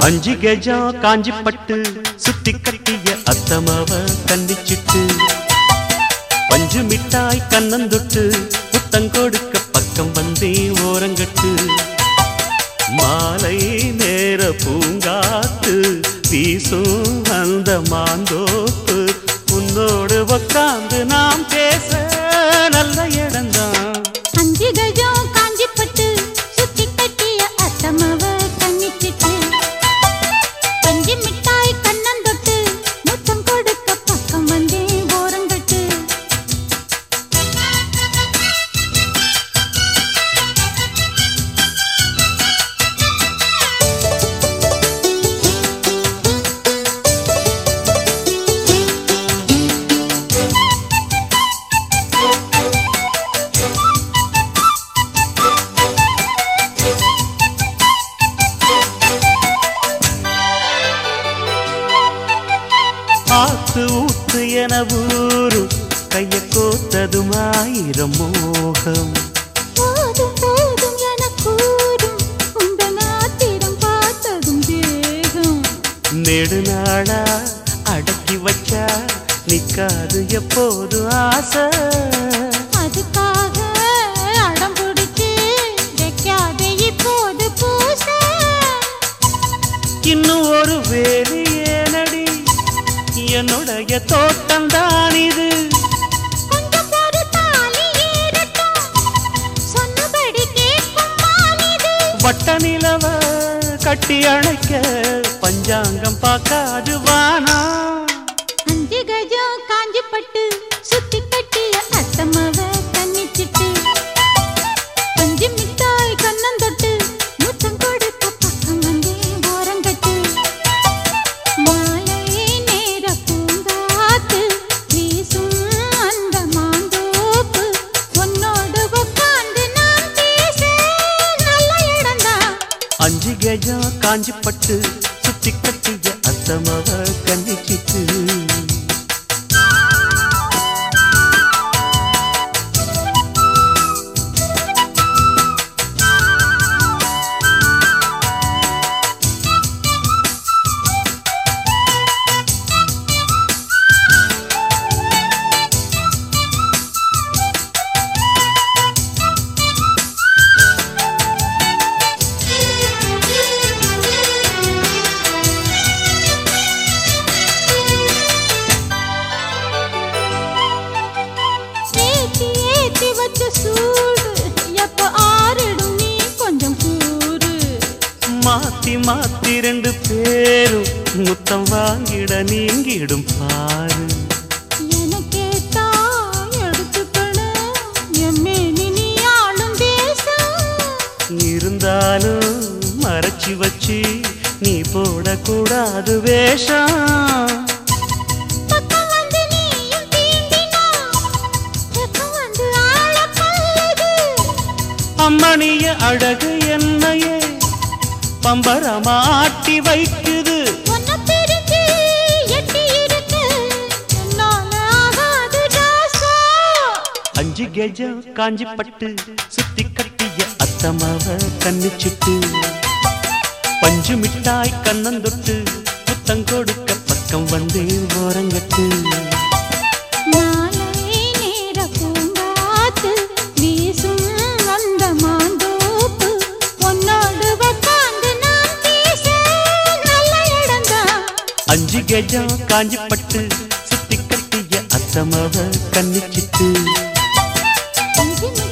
அஞ்சு கெஜம் காஞ்சி பட்டு சுத்தி கட்டிய அத்தமவ கன்னிச்சிட்டு பஞ்சு மிட்டாய் கண்ணந்தொட்டு புத்தங்கொடுக்க பக்கம் வந்தே ஓரங்கட்டு மாலை நேர பூங்காத்து வீசும் அந்த மாந்தோப்பு உன்னோடு உக்காந்து நாம் பேச நல்ல இடம்தான் அஞ்சு கஜம் காஞ்சி பட்டு சுத்தி கட்டிய அத்தமவ கண்ணிச்சிட்டு பஞ்சு மிட்டாய் கண்ணந்தொட்டு முத்தம் கொடுக்க பக்கம் வந்தே ஓரங்கட்டு ஆத்து ஊத்து என ஊரு கைய கோத்ததும் ஆயிரம் மோகம் போதும் போதும் என கூறும் உந்த நாத்திரம் பார்த்ததும் தேகம் நெடுநாளா அடக்கி வச்சா நிக்காது எப்போது ஆசை அதுக்காக அடம் பிடிச்சு வைக்காதே இப்போது பூச இன்னும் ஒரு வேலி ஏனடி என்னுடைய தோட்டம் தான் இது கொஞ்சம் பொறு தாலி ஏறட்டும் சொன்னபடி கேட்கும் மானிது வட்ட நிலவ கட்டி அணைக்க பஞ்சாங்கம் பார்க்காது வானா அஞ்சு கஜம் காஞ்சி பட்டு சுத்தி கட்டிய அத்தமவ கண்ணிச்சிட்டு பஞ்சு மிட்டாய் கண்ணந்தொட்டு முத்தம் கொடுக்க பக்கம் வந்தே ஓரங்கட்டு மாலை நேர பூங்காத்து வீசும் அந்த மாந்தோப்பு உன்னோடு உட்கார்ந்து நாம் பேச நல்ல இடம்தான் அஞ்சு கஜம் காஞ்சி பட்டு சுத்தி கட்டிய அத்தமவ கண்ணிச்சிட்டு ஏத்தி ஏத்தி வச்ச சூடு எப்ப ஆறிடும் நீ கொஞ்சம் கூறு மாத்தி மாத்தி ரெண்டு பேரும் முத்தம் வாங்கிட நீங்கிடும் பாரு எனக்கேத்தா எடுத்துக்கணும் எம்மேனி நீ ஆளும் தேசம் இருந்தாலும் மறைச்சி வச்சு நீ போடக்கூடாது வேஷம் பக்கம் வந்து நீயும் தீண்டினா பக்கம் வந்து ஆள கொல்லுது அம்மணிய அழகு என்னையே பம்பரமாட்டி வைக்குது உன்னை பிரிஞ்சு எட்டி இருக்கு என்னால ஆகாது ராசா அஞ்சு கெஜம் காஞ்சி பட்டு சுத்தி கட்டிய அத்தமாவ கண்ணிச்சிட்டு பஞ்சு மிட்டாய் கண்ணந்தொட்டு முத்தம் கொடுக்க பக்கம் வந்து ஓரங்கட்டு மாலை நேர பூங்காத்து வீசும் அந்த மாந்தோப்பு உன்னோடு உட்கார்ந்து நான் பேச நல்ல இடம்தான் அஞ்சு கெஜம் காஞ்சி பட்டு சுத்தி கட்டிய அத்தமாவ கண்ணிச்சிட்டு அஞ்சு